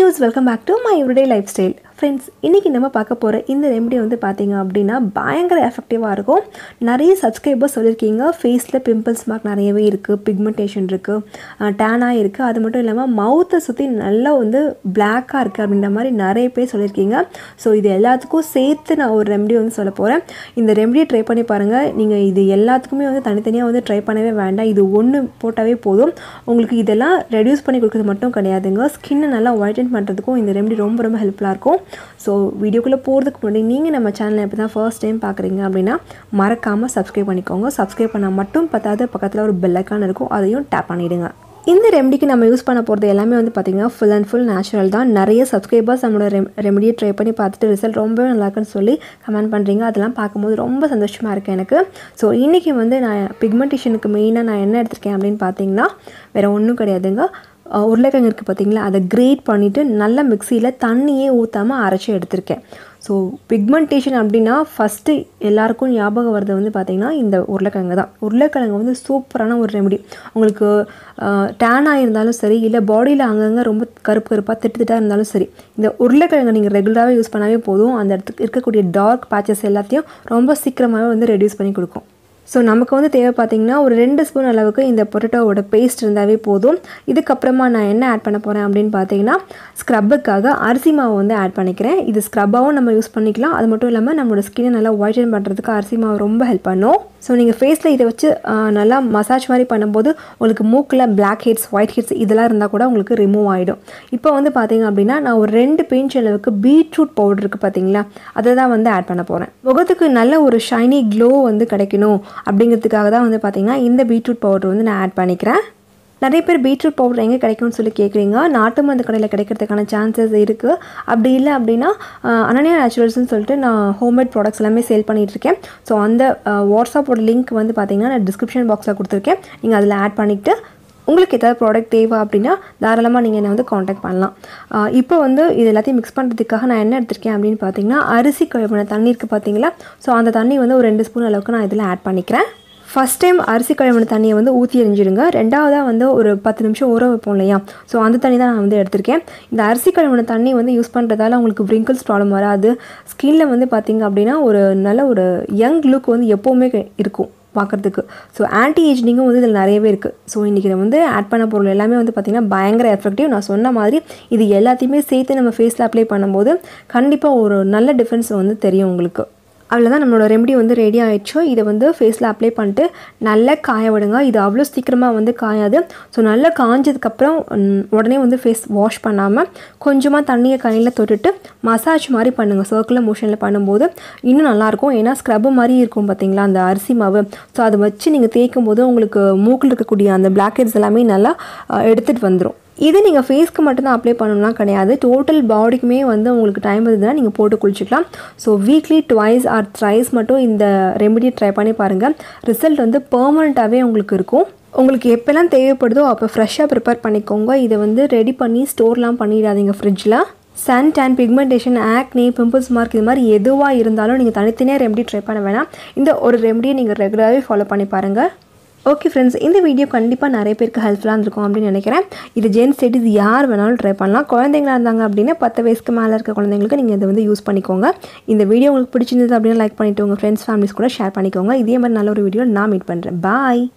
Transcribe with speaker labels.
Speaker 1: viewers welcome back to my everyday lifestyle friends இன்றைக்கி நம்ம பார்க்க போகிற இந்த ரெமெடி வந்து பார்த்தீங்க அப்படின்னா பயங்கர எஃபெக்டிவாக இருக்கும் நிறைய சப்ஸ்கிரைபர்ஸ் சொல்லியிருக்கீங்க ஃபேஸில் பிம்பிள்ஸ் மார்க் நிறையவே இருக்குது பிக்மெண்டேஷன் இருக்குது டேனாக இருக்குது அது மட்டும் இல்லாமல் மவுத்தை சுற்றி நல்லா வந்து பிளாக்காக இருக்குது அப்படின்ற மாதிரி நிறைய பேர் சொல்லியிருக்கீங்க ஸோ இது எல்லாத்துக்கும் சேர்த்து நான் ஒரு ரெமெடி வந்து சொல்ல போகிறேன் இந்த ரெமெடியை ட்ரை பண்ணி பாருங்கள் நீங்கள் இது எல்லாத்துக்குமே வந்து தனித்தனியாக வந்து ட்ரை பண்ணவே வேண்டாம் இது ஒன்று போட்டாவே போதும் உங்களுக்கு இதெல்லாம் ரெடியூஸ் பண்ணி கொடுக்குறது மட்டும் கிடையாதுங்க ஸ்கின்னை நல்லா ஒயிட்டன் பண்ணுறதுக்கும் இந்த ரெமெடி ரொம்ப ரொம்ப ஹெல்ப்ஃபுல்லாக இருக்கும் ஸோ வீடியோக்குள்ளே போகிறதுக்கு முன்னாடி நீங்கள் நம்ம சேனலை இப்போ தான் ஃபர்ஸ்ட் டைம் பார்க்குறீங்க அப்படின்னா மறக்காமல் சப்ஸ்கிரைப் பண்ணிக்கோங்க சப்ஸ்கிரைப் பண்ணால் மட்டும் பத்தாது பக்கத்தில் ஒரு பெல்லைக்கான் இருக்கும் அதையும் டேப் பண்ணிவிடுங்க இந்த ரெமடிக்கு நம்ம யூஸ் பண்ண போகிறது எல்லாமே வந்து பார்த்திங்கன்னா ஃபுல் அண்ட் ஃபுல் நேச்சுரல் தான் நிறைய சப்ஸ்கிரைபர்ஸ் நம்மளோட ரெம் ரெமடியை ட்ரை பண்ணி பார்த்துட்டு ரிசல்ட் ரொம்பவே நல்லா இருக்குன்னு சொல்லி கமெண்ட் பண்ணுறீங்க அதெல்லாம் பார்க்கும்போது ரொம்ப சந்தோஷமாக இருக்குது எனக்கு ஸோ இன்றைக்கி வந்து நான் பிக்மெண்டேஷனுக்கு மெயினாக நான் என்ன எடுத்திருக்கேன் அப்படின்னு பார்த்தீங்கன்னா வேறு ஒன்றும் கிடையாதுங்க அஹ் உருளைக்கிழங்கு இருக்குது பார்த்தீங்களா அதை கிரேட் பண்ணிவிட்டு நல்ல மிக்சியில் தண்ணியே ஊற்றாமல் அரைச்சி எடுத்திருக்கேன் ஸோ பிக்மெண்டேஷன் அப்படின்னா ஃபஸ்ட்டு எல்லாருக்கும் ஞாபகம் வர்றது வந்து பார்த்திங்கன்னா இந்த உருளைக்கிழங்கு தான் உருளைக்கிழங்கு வந்து சூப்பரான ஒரு ரெமெடி உங்களுக்கு டேனாக இருந்தாலும் சரி இல்லை பாடியில் அங்கங்கே ரொம்ப கருப்பு கருப்பாக திட்டு திட்டாக இருந்தாலும் சரி இந்த உருளைக்கிழங்கு நீங்கள் ரெகுலராகவே யூஸ் பண்ணாவே போதும் அந்த இடத்துக்கு இருக்கக்கூடிய டார்க் பேச்சஸ் எல்லாத்தையும் ரொம்ப சீக்கிரமாகவே வந்து ரெடியூஸ் பண்ணி கொடுக்கும் ஸோ நமக்கு வந்து தேவை பார்த்தீங்கன்னா ஒரு ரெண்டு ஸ்பூன் அளவுக்கு இந்த பொட்டேட்டோவோட பேஸ்ட் இருந்தாவே போதும் இதுக்கப்புறமா நான் என்ன ஆட் பண்ண போகிறேன் அப்படின்னு பார்த்தீங்கன்னா ஸ்க்ரப்புக்காக அரிசி மாவு வந்து ஆட் பண்ணிக்கிறேன் இது ஸ்க்ரப்பாகவும் நம்ம யூஸ் பண்ணிக்கலாம் அது மட்டும் இல்லாமல் நம்மளோட ஸ்கின்னை நல்லா ஒயிட்டன் பண்ணுறதுக்கு அரிசி மாவு ரொம்ப ஹெல்ப் பண்ணும் ஸோ நீங்கள் ஃபேஸில் இதை வச்சு ஆஹ், நல்லா மசாஜ் மாதிரி பண்ணும்போது உங்களுக்கு மூக்கில் பிளாக் ஹெட்ஸ் ஒயிட் ஹெட்ஸ் இதெல்லாம் இருந்தால் கூட உங்களுக்கு ரிமூவ் ஆகிடும் இப்போ வந்து பார்த்தீங்க அப்படின்னா நான் ஒரு ரெண்டு பிஞ்ச் அளவுக்கு பீட்ரூட் பவுடர் இருக்குது பார்த்தீங்களா அதை தான் வந்து ஆட் பண்ண போகிறேன் முகத்துக்கு நல்ல ஒரு ஷைனி க்ளோ வந்து கிடைக்கணும் அப்படிங்கிறதுக்காக தான் வந்து பார்த்தீங்கன்னா இந்த பீட்ரூட் பவுடர் வந்து நான் ஆட் பண்ணிக்கிறேன் நிறைய பேர் பீட்ரூட் பவுடர் எங்கே கிடைக்கும்னு சொல்லி கேட்குறீங்க நாட்டு மருந்து கடையில் கிடைக்கிறதுக்கான சான்சஸ் இருக்குது அப்படி இல்லை அப்படின்னா அஹ், அனன்யா நேச்சுரல்ஸ்னு சொல்லிட்டு நான் ஹோம்மேட் ப்ராடக்ட்ஸ் எல்லாமே சேல் பண்ணிகிட்ருக்கேன் ஸோ அந்த வாட்ஸ்அப்போட லிங்க் வந்து பார்த்தீங்கன்னா நான் டிஸ்கிரிப்ஷன் பாக்ஸில் கொடுத்துருக்கேன் நீங்கள் அதில் ஆட் பண்ணிவிட்டு உங்களுக்கு ஏதாவது ப்ராடக்ட் தேவை அப்படின்னா தாராளமாக நீங்கள் என்னை வந்து காண்டாக்ட் பண்ணலாம் ஆஹ் இப்போ வந்து இது எல்லாத்தையும் மிக்ஸ் பண்ணுறதுக்காக நான் என்ன எடுத்திருக்கேன் அப்படின்னு பார்த்தீங்கன்னா அரிசி கழுவின தண்ணி இருக்குது பார்த்தீங்களா ஸோ அந்த தண்ணி வந்து ஒரு ரெண்டு ஸ்பூன் அளவுக்கு நான் இதில் ஆட் பண்ணிக்கிறேன் ஃபஸ்ட் டைம் அரிசி கழுவின தண்ணியை வந்து ஊற்றி எரிஞ்சிடுங்க ரெண்டாவதாக வந்து ஒரு பத்து நிமிஷம் ஊற வைப்போம் இல்லையா ஸோ அந்த தண்ணி தான் நான் வந்து எடுத்திருக்கேன் இந்த அரிசி கழுவின தண்ணி வந்து யூஸ் பண்ணுறதால உங்களுக்கு wrinkles ப்ராப்ளம் வராது ஸ்கின்ல வந்து பார்த்தீங்க அப்படின்னா ஒரு நல்ல ஒரு யங் லுக் வந்து எப்போவுமே கெ- இருக்கும் பார்க்குறதுக்கு ஸோ ஆன்டி ஏஜ்னிங்கும் வந்து இதில் நிறையவே இருக்குது ஸோ இன்றைக்கி நம்ம வந்து ஆட் பண்ண பொருள் எல்லாமே வந்து பார்த்திங்கன்னா பயங்கர எஃபெக்டிவ் நான் சொன்ன மாதிரி இது எல்லாத்தையுமே சேர்த்து நம்ம ஃபேஸில் அப்ளை பண்ணும்போது கண்டிப்பாக ஒரு நல்ல டிஃப்ரென்ஸ் வந்து தெரியும் உங்களுக்கு அவ்வளோதான் நம்மளோட ரெமெடி வந்து ரெடி ஆயிடுச்சோ இதை வந்து ஃபேஸில் அப்ளை பண்ணிட்டு நல்லா காய விடுங்க இது அவ்வளோ சீக்கிரமாக வந்து காயாது ஸோ நல்லா காஞ்சதுக்கப்புறம் ம், உடனே வந்து ஃபேஸ் வாஷ் பண்ணாமல் கொஞ்சமாக தண்ணியை கையில் தொட்டுட்டு மசாஜ் மாதிரி பண்ணுங்கள் சர்க்குலர் மோஷனில் பண்ணும்போது இன்னும் நல்லாயிருக்கும் ஏன்னா ஸ்க்ரப்பு மாதிரி இருக்கும் பார்த்தீங்களா அந்த அரிசி மாவு ஸோ அதை வச்சு நீங்கள் தேய்க்கும் போது உங்களுக்கு மூக்கில் இருக்கக்கூடிய அந்த பிளாக் ஹெட்ஸ் எல்லாமே நல்லா எடுத்துகிட்டு வந்துடும் இது நீங்கள் ஃபேஸ்க்கு மட்டும்தான் அப்ளை பண்ணணும்லாம் கிடையாது டோட்டல் பாடிக்குமே வந்து உங்களுக்கு டைம் இருந்ததுன்னா நீங்கள் போட்டு குளிச்சுக்கலாம் so weekly twice or thrice மட்டும் இந்த ரெமெடி ட்ரை பண்ணி பாருங்கள் ரிசல்ட் வந்து பெர்மனண்ட்டாகவே உங்களுக்கு இருக்கும் உங்களுக்கு எப்போல்லாம் தேவைப்படுதோ அப்போ ஃப்ரெஷ்ஷாக ப்ரிப்பேர் பண்ணிக்கோங்க இதை வந்து ரெடி பண்ணி ஸ்டோர்லாம் பண்ணிடாதீங்க ஃப்ரிட்ஜில் sun tan pigmentation acne pimples mark இது மாதிரி எதுவாக இருந்தாலும் நீங்கள் தனித்தனியாக ரெமெடி ட்ரை பண்ண வேணாம் இந்த ஒரு ரெமெடியை நீங்கள் ரெகுலராகவே ஃபாலோ பண்ணி பாருங்கள் ஓகே ஃப்ரெண்ட்ஸ் இந்த வீடியோ கண்டிப்பாக நிறைய பேருக்கு ஹெல்ப்ஃபுல்லாக இருக்கும் அப்படின்னு நினைக்கிறேன் இது ஜென்ஸ் ஸ்டேட்டிஸ் யார் வேணாலும் ட்ரை பண்ணலாம் குழந்தைங்களா இருந்தாங்க அப்படின்னா பத்து வயசுக்கு மேலே இருக்க குழந்தைங்களுக்கு நீங்கள் இதை வந்து யூஸ் பண்ணிக்கோங்க இந்த வீடியோ உங்களுக்கு பிடிச்சிருந்தது அப்படின்னா லைக் பண்ணிவிட்டு உங்கள் ஃப்ரெண்ட்ஸ் ஃபேமிலிஸ் கூட ஷேர் பண்ணிக்கோங்க இதே மாதிரி நல்ல ஒரு வீடியோ நான் மீட் பண்ணுறேன் பாய்